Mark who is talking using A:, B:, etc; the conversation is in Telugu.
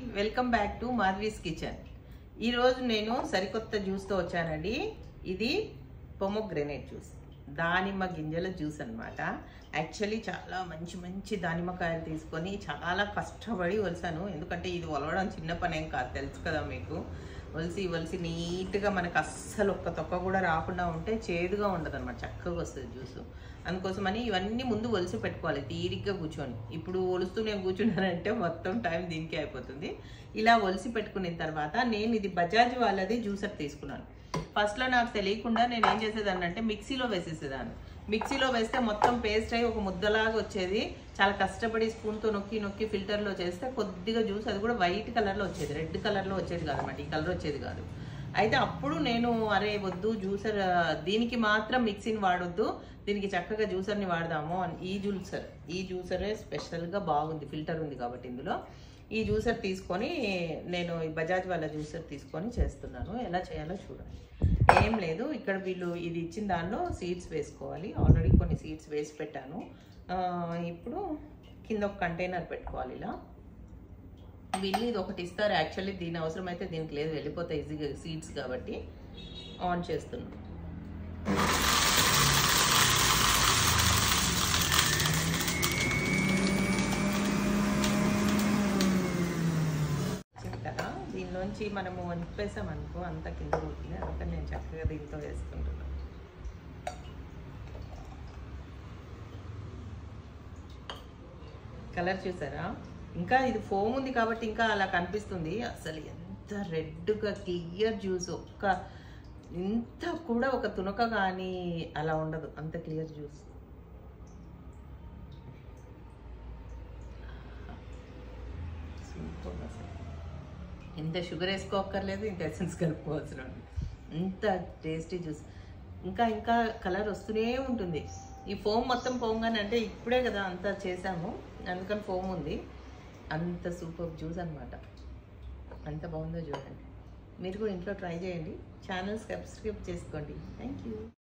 A: welcome back to Madhavi's kitchen ఈరోజు నేను సరికొత్త జ్యూస్తో వచ్చానండి ఇది పొమోగ్రెనేట్ జ్యూస్ దానిమ్మ గింజల జ్యూస్ అన్నమాట యాక్చువల్లీ చాలా మంచి మంచి దానిమ్మకాయలు తీసుకొని చాలా కష్టపడి వలిసాను ఎందుకంటే ఇది ఒలవడం చిన్న పని ఏం కాదు తెలుసు కదా మీకు వలిసి వలిసి నీట్గా మనకు అస్సలు ఒక్క తొక్క కూడా రాకుండా ఉంటే చేదుగా ఉండదు అనమాట చక్కగా వస్తుంది జ్యూస్ అందుకోసమని ఇవన్నీ ముందు ఒలిసి పెట్టుకోవాలి తీరిగ్గా కూర్చొని ఇప్పుడు ఒలుస్తూ నేను కూర్చున్నానంటే మొత్తం టైం దీనికి అయిపోతుంది ఇలా ఒలిసి పెట్టుకున్న తర్వాత నేను ఇది బజాజ్ వాళ్ళది జ్యూసర్ తీసుకున్నాను ఫస్ట్లో నాకు తెలియకుండా నేను ఏం చేసేదాన్ని అంటే మిక్సీలో వేసేసేదాన్ని మిక్సీలో వేస్తే మొత్తం పేస్ట్ అయ్యి ఒక ముద్దలాగా వచ్చేది చాలా కష్టపడి స్పూన్తో నొక్కి నొక్కి ఫిల్టర్లో చేస్తే కొద్దిగా జ్యూస్ అది కూడా వైట్ కలర్లో వచ్చేది రెడ్ కలర్లో వచ్చేది కాదు అనమాట ఈ కలర్ వచ్చేది కాదు అయితే అప్పుడు నేను అరే వద్దు జ్యూసర్ ఆ, దీనికి మాత్రం మిక్సీని వాడొద్దు దీనికి చక్కగా జ్యూసర్ని వాడదాము అని ఈ జ్యూసర్ ఈ జ్యూసరే స్పెషల్గా బాగుంది ఫిల్టర్ ఉంది కాబట్టి ఇందులో ఈ జ్యూసర్ తీసుకొని నేను ఈ బజాజ్ వాళ్ళ జ్యూసర్ తీసుకొని చేస్తున్నాను ఎలా చేయాలో చూడండి ఏం లేదు ఇక్కడ వీళ్ళు ఇది ఇచ్చిన దానిలో సీడ్స్ వేసుకోవాలి ఆల్రెడీ కొన్ని సీడ్స్ వేసి పెట్టాను ఆ, ఇప్పుడు కింద ఒక కంటైనర్ పెట్టుకోవాలి ఇలా వీళ్ళు ఇది ఒకటి ఇస్తారు యాక్చువల్లీ దీని అవసరం అయితే దీనికి లేదు వెళ్ళిపోతాయి ఈజీగా సీడ్స్ కాబట్టి ఆన్ చేస్తున్నాం వచ్చింది కదా దీనిలోంచి మనము వంపేసాం అనుకో అంత కింద పోతుంది అందుకని నేను చక్కగా దీంతో వేసుకుంటున్నాను కలర్ చూసారా ఇంకా ఇది ఫోమ్ ఉంది కాబట్టి ఇంకా అలా కనిపిస్తుంది అసలు ఎంత రెడ్గా క్లియర్ జ్యూస్ ఒక్క ఇంత కూడా ఒక తునక కానీ అలా ఉండదు అంత క్లియర్ జ్యూస్ సూపర్ అసలు ఇంత షుగర్ వేసుకోక్కర్లేదు ఇంత ఎసెన్స్ కలుపుకోవాల్సిన ఇంత టేస్టీ జ్యూస్ ఇంకా ఇంకా కలర్ వస్తూనే ఉంటుంది ఈ ఫోమ్ మొత్తం పోగానే అంటే ఇప్పుడే కదా అంతా చేసాము అందుకని ఫోమ్ ఉంది అంత సూపర్ జ్యూస్ అనమాట అంత బాగుందో చూడండి మీరు కూడా ఇంట్లో ట్రై చేయండి ఛానల్ సబ్స్క్రైబ్ చేసుకోండి థ్యాంక్ యూ